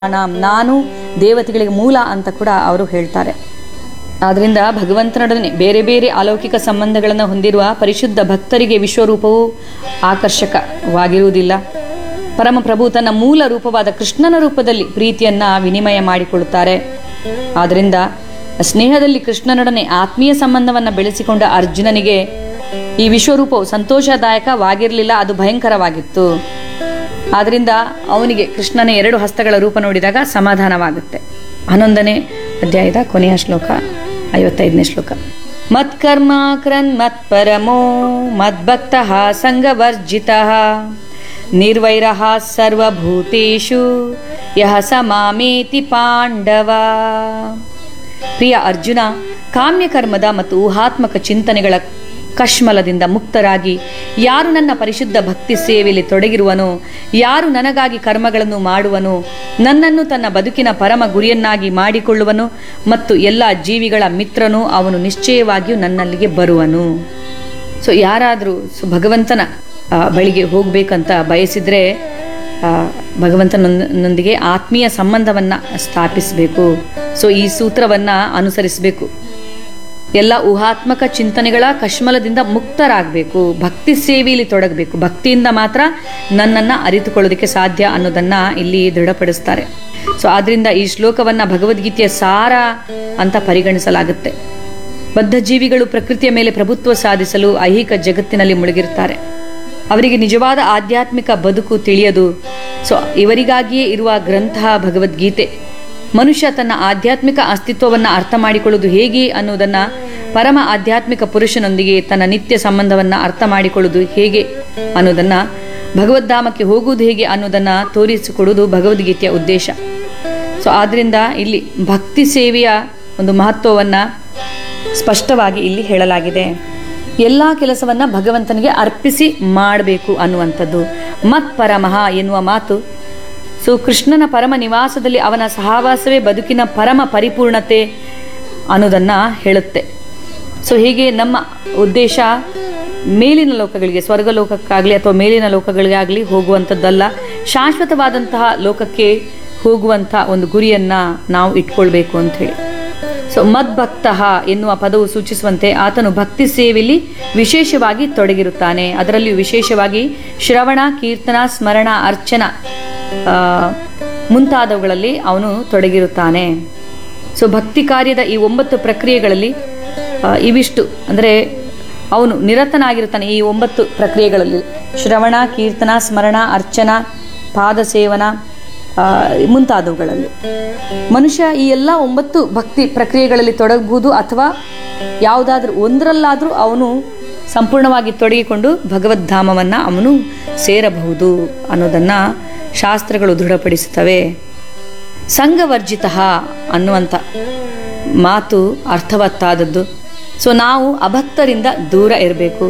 ನಾಂ ನಾನು ದೇವತೆಗಳಿಗೆ ಮೂಲ ಅಂತ ಕೂಡ ಅವರು ಹೇಳ್ತಾರೆ ಆದ್ದರಿಂದ ಭಗವಂತನೊಡನೆ ಬೇರೆ ಬೇರೆ ಅಲೌಕಿಕ ಸಂಬಂಧಗಳನ್ನು ಹೊಂದಿರುವ ಪರಿಶುದ್ಧ ಭಕ್ತರಿಗೆ ವಿಶ್ವರೂಪವು ಆಕರ್ಷಕವಾಗಿರುವುದಿಲ್ಲ ಪರಮಪ್ರಭು ತನ್ನ ಮೂಲ ರೂಪವಾದ ಕೃಷ್ಣನ ರೂಪದಲ್ಲಿ ಪ್ರೀತಿಯನ್ನ ವಿನಿಮಯ ಮಾಡಿಕೊಳ್ಳುತ್ತಾರೆ ಆದ್ದರಿಂದ ಸ್ನೇಹದಲ್ಲಿ ಕೃಷ್ಣನೊಡನೆ ಆತ್ಮೀಯ ಸಂಬಂಧವನ್ನು ಬೆಳೆಸಿಕೊಂಡ ಅರ್ಜುನನಿಗೆ ಈ ವಿಶ್ವರೂಪವು ಸಂತೋಷದಾಯಕವಾಗಿರಲಿಲ್ಲ ಅದು ಭಯಂಕರವಾಗಿತ್ತು ಆದ್ದರಿಂದ ಅವನಿಗೆ ಕೃಷ್ಣನ ಎರಡು ಹಸ್ತಗಳ ರೂಪ ನೋಡಿದಾಗ ಸಮಾಧಾನವಾಗುತ್ತೆ ಹನ್ನೊಂದನೇ ಅಧ್ಯಾಯದ ಕೊನೆಯ ಶ್ಲೋಕ ಐವತ್ತೈದನೇ ಶ್ಲೋಕ ಮತ್ಕರ್ಮ ಕ್ರನ್ ಮತ್ಪರಮೋ ಮದ್ಭಕ್ತ ಸಂಗವರ್ಜಿತ ನಿರ್ವೈರ ಸರ್ವಭೂತೇಷು ಯಹ ಸ ಮಾಮೇತಿ ಪಾಂಡವ ಪ್ರಿಯ ಅರ್ಜುನ ಕಾಮ್ಯಕರ್ಮದ ಮತ್ತು ಊಹಾತ್ಮಕ ಚಿಂತನೆಗಳ ಕಶ್ಮಲದಿಂದ ಮುಕ್ತರಾಗಿ ಯಾರು ನನ್ನ ಪರಿಶುದ್ಧ ಭಕ್ತಿ ಸೇವೆಯಲ್ಲಿ ತೊಡಗಿರುವನೋ ಯಾರು ನನಗಾಗಿ ಕರ್ಮಗಳನ್ನು ಮಾಡುವನೋ ನನ್ನನ್ನು ತನ್ನ ಬದುಕಿನ ಪರಮ ಗುರಿಯನ್ನಾಗಿ ಮಾಡಿಕೊಳ್ಳುವನು ಮತ್ತು ಎಲ್ಲ ಜೀವಿಗಳ ಮಿತ್ರನೂ ಅವನು ನಿಶ್ಚಯವಾಗಿಯೂ ನನ್ನಲ್ಲಿಗೆ ಬರುವನು ಸೊ ಯಾರಾದರೂ ಸೊ ಭಗವಂತನ ಆ, ಬಳಿಗೆ ಹೋಗ್ಬೇಕಂತ ಬಯಸಿದ್ರೆ ಆ, ಭಗವಂತನೊಂದಿಗೆ ಆತ್ಮೀಯ ಸಂಬಂಧವನ್ನ ಸ್ಥಾಪಿಸಬೇಕು ಸೊ ಈ ಸೂತ್ರವನ್ನ ಅನುಸರಿಸಬೇಕು ಎಲ್ಲ ಊಹಾತ್ಮಕ ಚಿಂತನೆಗಳ ಕಶ್ಮಲದಿಂದ ಮುಕ್ತರಾಗಬೇಕು ಭಕ್ತಿ ಸೇವೆಯಲ್ಲಿ ತೊಡಗಬೇಕು ಭಕ್ತಿಯಿಂದ ಮಾತ್ರ ನನ್ನನ್ನು ಅರಿತುಕೊಳ್ಳೋದಕ್ಕೆ ಸಾಧ್ಯ ಅನ್ನೋದನ್ನ ಇಲ್ಲಿ ದೃಢಪಡಿಸ್ತಾರೆ ಸೊ ಆದ್ರಿಂದ ಈ ಶ್ಲೋಕವನ್ನ ಭಗವದ್ಗೀತೆಯ ಸಾರ ಅಂತ ಪರಿಗಣಿಸಲಾಗುತ್ತೆ ಬದ್ಧ ಜೀವಿಗಳು ಪ್ರಕೃತಿಯ ಮೇಲೆ ಪ್ರಭುತ್ವ ಸಾಧಿಸಲು ಐಹಿಕ ಜಗತ್ತಿನಲ್ಲಿ ಮುಳುಗಿರುತ್ತಾರೆ ಅವರಿಗೆ ನಿಜವಾದ ಆಧ್ಯಾತ್ಮಿಕ ಬದುಕು ತಿಳಿಯದು ಸೊ ಇವರಿಗಾಗಿಯೇ ಇರುವ ಗ್ರಂಥ ಭಗವದ್ಗೀತೆ ಮನುಷ್ಯ ತನ್ನ ಆಧ್ಯಾತ್ಮಿಕ ಅಸ್ತಿತ್ವವನ್ನು ಅರ್ಥ ಮಾಡಿಕೊಳ್ಳುವುದು ಹೇಗೆ ಅನ್ನೋದನ್ನ ಪರಮ ಆಧ್ಯಾತ್ಮಿಕ ಪುರುಷನೊಂದಿಗೆ ತನ್ನ ನಿತ್ಯ ಸಂಬಂಧವನ್ನ ಅರ್ಥ ಮಾಡಿಕೊಳ್ಳುವುದು ಹೇಗೆ ಅನ್ನೋದನ್ನ ಭಗವದ್ಧಾಮಕ್ಕೆ ಹೋಗುವುದು ಹೇಗೆ ಅನ್ನೋದನ್ನ ತೋರಿಸಿಕೊಡುವುದು ಭಗವದ್ಗೀತೆಯ ಉದ್ದೇಶ ಸೊ ಆದ್ರಿಂದ ಇಲ್ಲಿ ಭಕ್ತಿ ಸೇವೆಯ ಒಂದು ಮಹತ್ವವನ್ನ ಸ್ಪಷ್ಟವಾಗಿ ಇಲ್ಲಿ ಹೇಳಲಾಗಿದೆ ಎಲ್ಲ ಕೆಲಸವನ್ನ ಭಗವಂತನಿಗೆ ಅರ್ಪಿಸಿ ಮಾಡಬೇಕು ಅನ್ನುವಂಥದ್ದು ಮತ್ ಪರಮಃ ಎನ್ನುವ ಮಾತು ಸೊ ಕೃಷ್ಣನ ಪರಮ ನಿವಾಸದಲ್ಲಿ ಅವನ ಸಹವಾಸವೇ ಬದುಕಿನ ಪರಮ ಪರಿಪೂರ್ಣತೆ ಅನ್ನೋದನ್ನ ಹೇಳುತ್ತೆ ಸೊ ಹೀಗೆ ನಮ್ಮ ಉದ್ದೇಶ ಮೇಲಿನ ಲೋಕಗಳಿಗೆ ಸ್ವರ್ಗ ಲೋಕಕ್ಕಾಗಲಿ ಅಥವಾ ಮೇಲಿನ ಲೋಕಗಳಿಗಾಗಲಿ ಹೋಗುವಂಥದ್ದಲ್ಲ ಶಾಶ್ವತವಾದಂತಹ ಲೋಕಕ್ಕೆ ಹೋಗುವಂಥ ಒಂದು ಗುರಿಯನ್ನ ನಾವು ಇಟ್ಕೊಳ್ಬೇಕು ಅಂತ ಹೇಳಿ ಸೊ ಮದ್ಭಕ್ತ ಎನ್ನುವ ಪದವು ಸೂಚಿಸುವಂತೆ ಆತನು ಭಕ್ತಿ ಸೇವೆಯಲ್ಲಿ ವಿಶೇಷವಾಗಿ ತೊಡಗಿರುತ್ತಾನೆ ಅದರಲ್ಲಿಯೂ ವಿಶೇಷವಾಗಿ ಶ್ರವಣ ಕೀರ್ತನ ಸ್ಮರಣ ಅರ್ಚನ ಆ, ಮುಂತಾದವುಗಳಲ್ಲಿ ಅವನು ತೊಡಗಿರುತ್ತಾನೆ ಸೊ ಭಕ್ತಿ ಕಾರ್ಯದ ಈ ಒಂಬತ್ತು ಪ್ರಕ್ರಿಯೆಗಳಲ್ಲಿ ಆ, ಇವಿಷ್ಟು ಅಂದರೆ ಅವನು ನಿರತನಾಗಿರುತ್ತಾನೆ ಈ ಒಂಬತ್ತು ಪ್ರಕ್ರಿಯೆಗಳಲ್ಲಿ ಶ್ರವಣ ಕೀರ್ತನ ಸ್ಮರಣ ಅರ್ಚನ ಪಾದ ಸೇವನ ಆ, ಮುಂತಾದವುಗಳಲ್ಲಿ ಮನುಷ್ಯ ಈ ಎಲ್ಲ ಒಂಬತ್ತು ಭಕ್ತಿ ಪ್ರಕ್ರಿಯೆಗಳಲ್ಲಿ ತೊಡಗಬಹುದು ಅಥವಾ ಯಾವುದಾದ್ರೂ ಒಂದರಲ್ಲಾದರೂ ಅವನು ಸಂಪೂರ್ಣವಾಗಿ ತೊಡಗಿಕೊಂಡು ಭಗವದ್ಧಾಮವನ್ನು ಅವನು ಸೇರಬಹುದು ಅನ್ನೋದನ್ನ ಶಾಸ್ತ್ರಗಳು ದೃಢಪಡಿಸುತ್ತವೆ ಸಂಘವರ್ಜಿತ ಅನ್ನುವಂಥ ಮಾತು ಅರ್ಥವತ್ತಾದದ್ದು ಸೊ ನಾವು ಅಭಕ್ತರಿಂದ ದೂರ ಇರಬೇಕು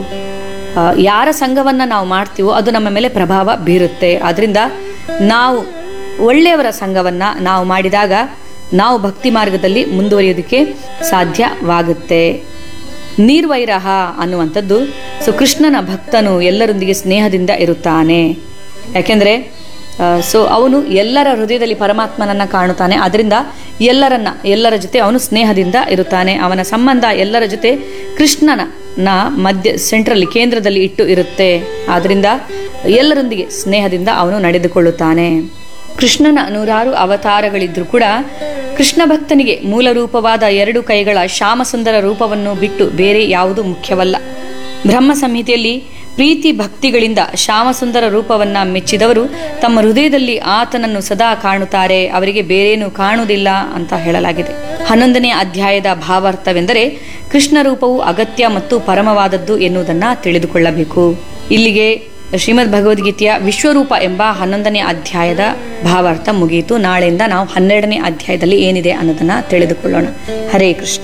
ಯಾರ ಸಂಘವನ್ನು ನಾವು ಮಾಡ್ತೀವೋ ಅದು ನಮ್ಮ ಮೇಲೆ ಪ್ರಭಾವ ಬೀರುತ್ತೆ ಅದರಿಂದ ನಾವು ಒಳ್ಳೆಯವರ ಸಂಘವನ್ನು ನಾವು ಮಾಡಿದಾಗ ನಾವು ಭಕ್ತಿ ಮಾರ್ಗದಲ್ಲಿ ಮುಂದುವರಿಯೋದಕ್ಕೆ ಸಾಧ್ಯವಾಗುತ್ತೆ ನಿರ್ವೈರಹ ಅನ್ನುವಂಥದ್ದು ಸೊ ಕೃಷ್ಣನ ಭಕ್ತನು ಎಲ್ಲರೊಂದಿಗೆ ಸ್ನೇಹದಿಂದ ಇರುತ್ತಾನೆ ಯಾಕೆಂದ್ರೆ ಸೊ ಅವನು ಎಲ್ಲರ ಹೃದಯದಲ್ಲಿ ಪರಮಾತ್ಮನನ್ನ ಕಾಣುತ್ತಾನೆ ಅದರಿಂದ ಎಲ್ಲರನ್ನ ಎಲ್ಲರ ಜೊತೆ ಅವನು ಸ್ನೇಹದಿಂದ ಇರುತ್ತಾನೆ ಅವನ ಸಂಬಂಧ ಎಲ್ಲರ ಜೊತೆ ಕೃಷ್ಣನ ನ ಮಧ್ಯ ಸೆಂಟ್ರಲ್ಲಿ ಕೇಂದ್ರದಲ್ಲಿ ಇಟ್ಟು ಇರುತ್ತೆ ಆದ್ರಿಂದ ಎಲ್ಲರೊಂದಿಗೆ ಸ್ನೇಹದಿಂದ ಅವನು ನಡೆದುಕೊಳ್ಳುತ್ತಾನೆ ಕೃಷ್ಣನ ನೂರಾರು ಅವತಾರಗಳಿದ್ರೂ ಕೂಡ ಕೃಷ್ಣ ಭಕ್ತನಿಗೆ ಮೂಲ ರೂಪವಾದ ಎರಡು ಕೈಗಳ ಶ್ಯಾಮಸುಂದರ ರೂಪವನ್ನು ಬಿಟ್ಟು ಬೇರೆ ಯಾವುದೂ ಮುಖ್ಯವಲ್ಲ ಬ್ರಹ್ಮ ಸಂಹಿತೆಯಲ್ಲಿ ಪ್ರೀತಿ ಭಕ್ತಿಗಳಿಂದ ಶ್ಯಾಮಸುಂದರ ರೂಪವನ್ನ ಮೆಚ್ಚಿದವರು ತಮ್ಮ ಹೃದಯದಲ್ಲಿ ಆತನನ್ನು ಸದಾ ಕಾಣುತ್ತಾರೆ ಅವರಿಗೆ ಬೇರೇನು ಕಾಣುವುದಿಲ್ಲ ಅಂತ ಹೇಳಲಾಗಿದೆ ಹನ್ನೊಂದನೇ ಅಧ್ಯಾಯದ ಭಾವಾರ್ಥವೆಂದರೆ ಕೃಷ್ಣ ರೂಪವು ಅಗತ್ಯ ಮತ್ತು ಪರಮವಾದದ್ದು ಎನ್ನುವುದನ್ನ ತಿಳಿದುಕೊಳ್ಳಬೇಕು ಇಲ್ಲಿಗೆ ಶ್ರೀಮದ್ ಭಗವದ್ಗೀತೆಯ ವಿಶ್ವರೂಪ ಎಂಬ ಹನ್ನೊಂದನೇ ಅಧ್ಯಾಯದ ಭಾವಾರ್ಥ ಮುಗಿಯಿತು ನಾಳೆಯಿಂದ ನಾವು ಹನ್ನೆರಡನೇ ಅಧ್ಯಾಯದಲ್ಲಿ ಏನಿದೆ ಅನ್ನೋದನ್ನ ತಿಳಿದುಕೊಳ್ಳೋಣ ಹರೇ ಕೃಷ್ಣ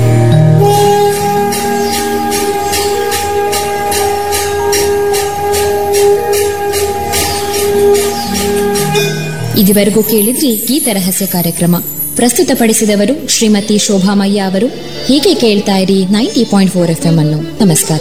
ಇದುವರೆಗೂ ಕೇಳಿದ್ರಿ ಗೀತ ರಹಸ್ಯ ಕಾರ್ಯಕ್ರಮ ಪ್ರಸ್ತುತಪಡಿಸಿದವರು ಶ್ರೀಮತಿ ಶೋಭಾಮಯ್ಯ ಅವರು ಹೀಗೆ ಕೇಳ್ತಾ ಇರಿ ninety point four F M ಅನ್ನು ನಮಸ್ಕಾರ